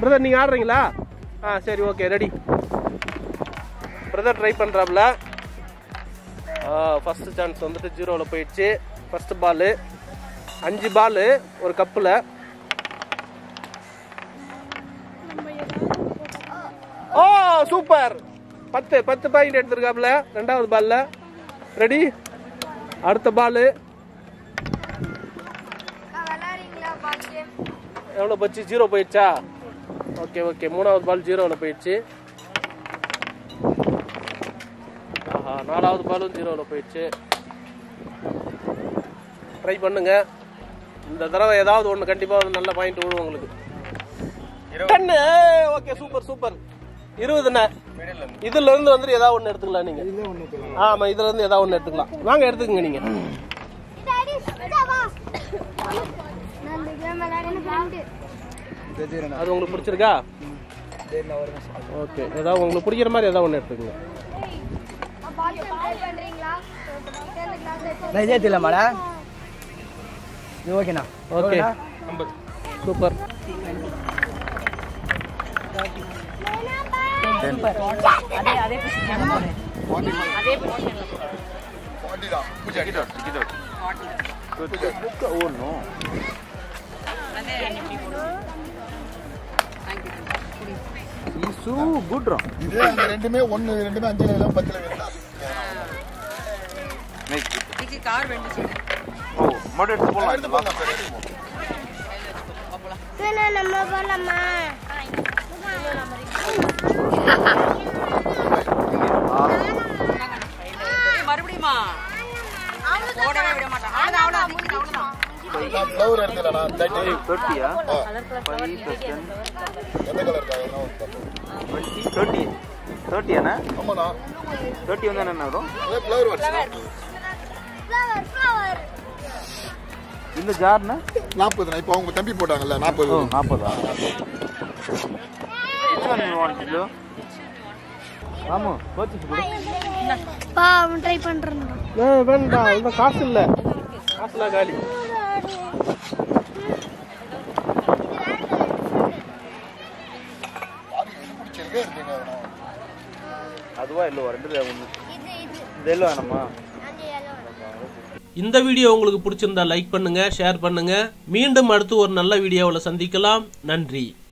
Brother நீங்கள் ஆடுறீங்களா ஆ சரி ஓகே ரெடி பிரதர் ட்ரை பண்ணுறாப்புல ஃபஸ்ட்டு சான்ஸ் வந்துட்டு ஜீரோவில் போயிடுச்சு ஃபஸ்ட்டு பால் அஞ்சு பால் ஒரு கப்பில் ஓ சூப்பர் பத்து பத்து பாயிண்ட் எடுத்திருக்காப்புல ரெண்டாவது பால்ல ரெடி அடுத்த பால் விளாடுறீங்களா பாட்டு எவ்வளோ போச்சு ஜீரோ போயிடுச்சா ஓகே ஓகே மூணாவது பால் ஜீரோவில் போயிடுச்சு ஆஹா நாலாவது பாலும் ஜீரோவில் போயிடுச்சு ட்ரை பண்ணுங்க இந்த தடவை ஏதாவது ஒன்று கண்டிப்பாக ஒரு நல்ல பாயிண்ட் விழுவும் உங்களுக்கு டன்னு ஓகே சூப்பர் சூப்பர் இருபதுண்ணே இதுல இருந்து வந்துட்டு ஏதாவது ஒன்று எடுத்துக்கலாம் நீங்க ஆமா இதுல இருந்து ஏதாவது ஒன்று எடுத்துக்கலாம் வாங்க எடுத்துக்கங்க நீங்க டாடி இதா வா நான் இந்த கேம் விளையாடுன ஃப்ரெண்ட் அது உங்களுக்கு பிடிச்சிருக்கா ஓகே ஏதாவது உங்களுக்கு பிடிக்கிற மாதிரி ஏதாவது ஒன்று எடுத்துக்கங்க பாட்டு ட்ரை பண்றீங்களா டென்த் கிளாஸ் நான் இதே தெரியல மாடா இது ஓகேண்ணா ஓகே சூப்பர் இதே அந்த ரெண்டுமே ஒன்னு ரெண்டுமே அஞ்சுல எல்லாம் பத்துல வேண்டாம் எடுத்து போடலாம் சார் எடுத்து போடலாம். நம்ம போலாமா மறுபடியுமா ஓடவே விட மாட்டான் அவ்வளவுதான் அவ்வளவுதான் நிக்குது, அவ்வளவுதான் நான் flower எடுத்துக்கலண்ணா. தட்டி. தேர்ட்டியா ஆ. ஃபைவ் ப்ளஸ் டென் எந்த கலர் இருக்கா என்ன ஒரு தப்பு. டுவெண்ட்டி தேர்ட்டி தேர்ட்டியாண்ணா ஆமாண்ணா தேர்ட்டி வந்து என்ன வரும் அதே flower வச்சுண்ணா. ஃப்ளவர் ஃப்ளவர் இந்த ஜார்னா நாற்பதுண்ணா இப்போ அவங்க தம்பி போட்டாங்கல்ல நாற்பது ஓ நாற்பதா கிலோ ஆமாம் பர்ச்சேஸ் கொடு பா அவன் ட்ரை பண்றான் ஏ, வேண்டாம் இந்த காசு இல்லை காசுலாம் காலி பிடிச்சிருக்கே இருக்குங்க அதெல்லாம். அதுவா இல்லை ரெண்டு ஒன்று இது இது இது எல்லாம் வேணாமா அந்த yellow. இந்த வீடியோ உங்களுக்கு பிடிச்சிருந்தா லைக் பண்ணுங்க ஷேர் பண்ணுங்க மீண்டும் அடுத்து ஒரு நல்ல வீடியோவில் சந்திக்கலாம் நன்றி